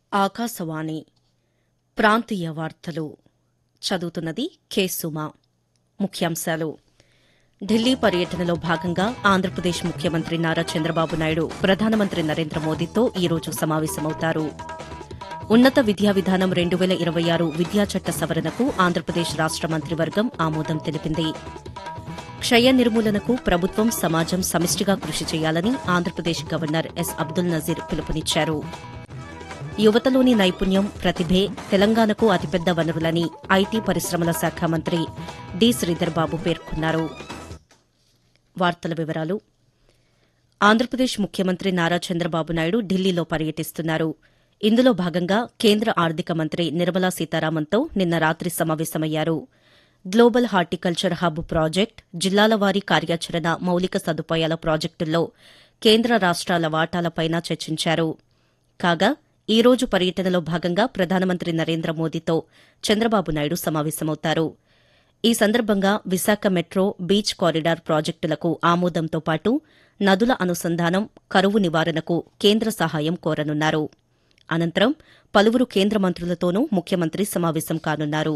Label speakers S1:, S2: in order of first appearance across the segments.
S1: ఆకాశవాణి ప్రాంతీయ వార్తలు చదువుతున్నది కె సుమ ముఖ్యాంశాలు ఢిల్లీ పర్యటనలో భాగంగా ఆంధ్రప్రదేశ్ ముఖ్యమంత్రి నారా చంద్రబాబు నాయుడు ప్రధానమంత్రి నరేంద్ర మోదీతో ఈరోజు సమావేశమవుతారు ఉన్నత విద్యా విధానం రెండు వేల ఇరవై ఆరు విద్యా చట్ట సవరణకు ఆంధ్రప్రదేశ్ రాష్ట మంత్రివర్గం ఆమోదం తెలిపింది క్షయ నిర్మూలనకు ప్రభుత్వం సమాజం సమిష్టిగా కృషి చేయాలని ఆంధ్రప్రదేశ్ గవర్నర్ ఎస్ అబ్దుల్ నజీర్ పిలుపునిచ్చారు యువతలోని నైపుణ్యం ప్రతిభే తెలంగాణకు అతిపెద్ద వనరులని ఐటీ పరిశ్రమల శాఖ మంత్రి డి శ్రీధర్ బాబు పేర్కొన్నారు వార్తల వివరాలు ఆంధ్రప్రదేశ్ ముఖ్యమంత్రి నారా చంద్రబాబు నాయుడు ఢిల్లీలో పర్యటిస్తున్నారు ఇందులో భాగంగా కేంద్ర ఆర్థిక మంత్రి నిర్మలా సీతారామన్తో నిన్న రాత్రి సమావేశమయ్యారు గ్లోబల్ హార్టికల్చర్ హబ్ ప్రాజెక్ట్ జిల్లాల వారీ కార్యాచరణ మౌలిక సదుపాయాల ప్రాజెక్టుల్లో కేంద్ర రాష్ట్రాల వాటాలపైన చర్చించారు కాగా ఈ రోజు పర్యటనలో భాగంగా ప్రధానమంత్రి నరేంద్ర మోదీతో చంద్రబాబు నాయుడు సమావేశమవుతారు ఈ సందర్భంగా విశాఖ మెట్రో బీచ్ కారిడార్ ప్రాజెక్టులకు ఆమోదంతో పాటు నదుల అనుసంధానం కరువు నివారణకు కేంద్ర సహాయం కోరనున్నారు అనంతరం పలువురు కేంద్ర మంత్రులతోనూ ముఖ్యమంత్రి సమావేశం కానున్నారు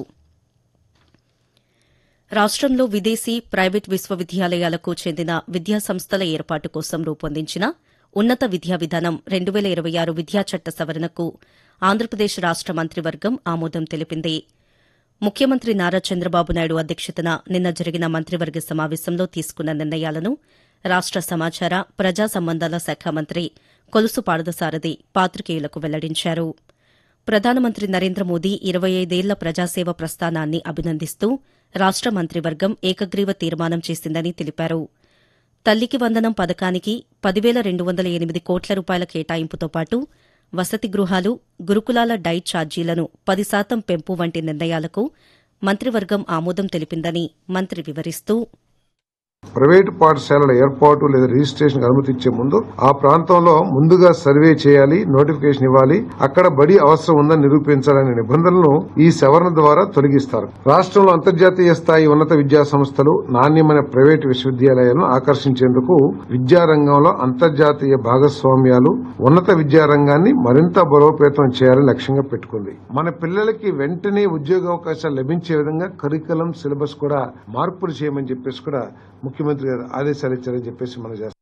S1: రాష్టంలో విదేశీ ప్రైవేట్ విశ్వవిద్యాలయాలకు చెందిన విద్యా సంస్థల ఏర్పాటు కోసం రూపొందించిన ఉన్నత విద్యా విధానం రెండు వేల ఇరవై ఆరు విద్యా చట్ట సవరణకు ఆంధ్రప్రదేశ్ రాష్ట మంత్రివర్గం ఆమోదం తెలిపింది ముఖ్యమంత్రి నారా చంద్రబాబు నాయుడు అధ్యక్షతన నిన్న జరిగిన మంత్రివర్గ సమావేశంలో తీసుకున్న నిర్ణయాలను రాష్ట సమాచార ప్రజా సంబంధాల శాఖ మంత్రి కొలుసు పాడదసారథి పాత్రికేయులకు వెల్లడించారు ప్రధానమంత్రి నరేంద్ర మోదీ ఇరవై ఐదేళ్ల ప్రజాసేవ ప్రస్థానాన్ని అభినందిస్తూ రాష్ట మంత్రివర్గం ఏకగ్రీవ తీర్మానం చేసిందని తెలిపారు తల్లికి వందనం పథకానికి పదివేల రెండు వందల ఎనిమిది కోట్ల రూపాయల కేటాయింపుతో పాటు వసతి గృహాలు గురుకులాల డైట్ ఛార్జీలను పది శాతం పెంపు వంటి నిర్ణయాలకు మంత్రివర్గం ఆమోదం తెలిపిందని మంత్రి వివరిస్తూ
S2: ప్రైవేటు పాఠశాలల ఏర్పాటు లేదా రిజిస్ట్రేషన్ అనుమతించే ముందు ఆ ప్రాంతంలో ముందుగా సర్వే చేయాలి నోటిఫికేషన్ ఇవ్వాలి అక్కడ బడి అవసరం ఉందని నిరూపించాలనే నిబంధనలను ఈ సవరణ ద్వారా తొలగిస్తారు రాష్ట్రంలో అంతర్జాతీయ స్థాయి ఉన్నత విద్యా సంస్థలు నాణ్యమైన ప్రైవేటు విశ్వవిద్యాలయాలను ఆకర్షించేందుకు విద్యారంగంలో అంతర్జాతీయ భాగస్వామ్యాలు ఉన్నత విద్యారంగాన్ని మరింత బలోపేతం చేయాలని లక్ష్యంగా పెట్టుకుంది మన పిల్లలకి వెంటనే ఉద్యోగావకాశాలు లభించే విధంగా కరికులం సిలబస్ కూడా మార్పులు చేయమని చెప్పేసి కూడా ముఖ్యమంత్రి గారు ఆదేశాలు ఇచ్చారని చెప్పేసి మనం చేస్తాం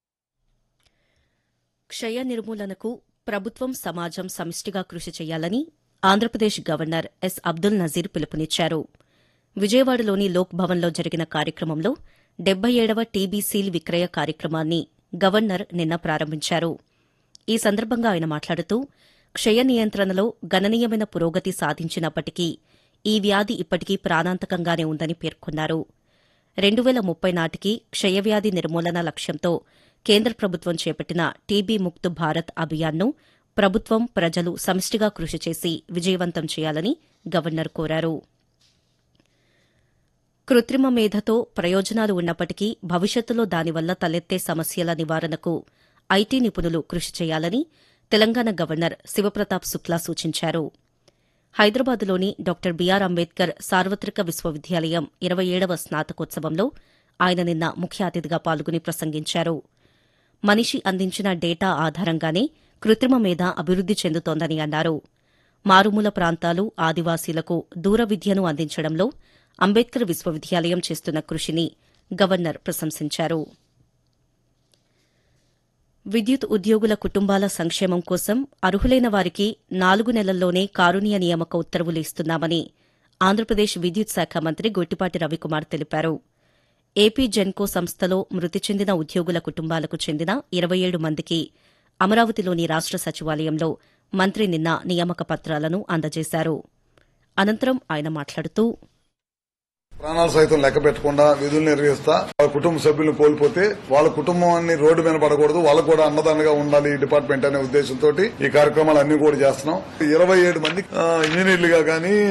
S1: క్షయ నిర్మూలనకు ప్రభుత్వం సమాజం సమిష్టిగా కృషి చేయాలని ఆంధ్రప్రదేశ్ గవర్నర్ ఎస్ అబ్దుల్ నజీర్ పిలుపునిచ్చారు విజయవాడలోని లోక్ భవన్లో జరిగిన కార్యక్రమంలో డెబ్బై ఏడవ టీబీ సీల్ విక్రయ కార్యక్రమాన్ని గవర్నర్ నిన్న ప్రారంభించారు ఈ సందర్భంగా ఆయన మాట్లాడుతూ క్షయ నియంత్రణలో గణనీయమైన పురోగతి సాధించినప్పటికీ ఈ వ్యాధి ఇప్పటికీ ప్రాణాంతకంగానే ఉందని పేర్కొన్నారు రెండు వేల ముప్పై నాటికి క్షయవ్యాధి నిర్మూలన లక్ష్యంతో కేంద్ర ప్రభుత్వం చేపట్టిన టీబీ ముక్త్ భారత్ అభియాన్ను ప్రభుత్వం ప్రజలు సమిష్టిగా కృషి చేసి విజయవంతం చేయాలని గవర్నర్ కోరారు కృత్రిమ మేధతో ప్రయోజనాలు ఉన్నప్పటికీ భవిష్యత్తులో దానివల్ల తలెత్తే సమస్యల నివారణకు ఐటీ నిపుణులు కృషి చేయాలని తెలంగాణ గవర్నర్ శివప్రతాప్ శుక్లా సూచించారు హైదరాబాద్లోని డాక్టర్ బీఆర్ అంబేద్కర్ సార్వత్రిక విశ్వవిద్యాలయం ఇరవై ఏడవ స్నాతకోత్సవంలో ఆయన నిన్న ముఖ్య అతిథిగా పాల్గొని ప్రసంగించారు మనిషి అందించిన డేటా ఆధారంగానే కృత్రిమ మేధ అభివృద్ది చెందుతోందని అన్నారు మారుమూల ప్రాంతాలు ఆదివాసీలకు దూర విద్యను అందించడంలో అంబేద్కర్ విశ్వవిద్యాలయం చేస్తున్న కృషిని గవర్నర్ ప్రశంసించారు విద్యుత్ ఉద్యోగుల కుటుంబాల సంక్షేమం కోసం అర్హులైన వారికి నాలుగు నెలల్లోనే కారుణ్య నియామక ఉత్తర్వులు ఇస్తున్నామని ఆంధ్రప్రదేశ్ విద్యుత్ శాఖ మంత్రి గొట్టిపాటి రవికుమార్ తెలిపారు ఏపీ జెన్కో సంస్థలో మృతి చెందిన ఉద్యోగుల కుటుంబాలకు చెందిన ఇరవై ఏడు మందికి అమరావతిలోని రాష్ట సచివాలయంలో మంత్రి నిన్న నియామక పత్రాలను అందజేశారు అనంతరం ఆయన మాట్లాడుతూ
S3: ప్రాణాలు సైతం లెక్క పెట్టకుండా విధులు నిర్వహిస్తా వాళ్ళ కుటుంబ సభ్యులను కోల్పోతే వాళ్ళ కుటుంబాన్ని రోడ్డు మీద పడకూడదు వాళ్ళకు కూడా అన్నదానంగా ఉండాలి ఈ డిపార్ట్మెంట్ అనే ఉద్దేశంతో ఈ కార్యక్రమాలు అన్ని కూడా చేస్తున్నాం ఇరవై ఏడు మంది ఆ, ఇంజనీర్లుగా కానీ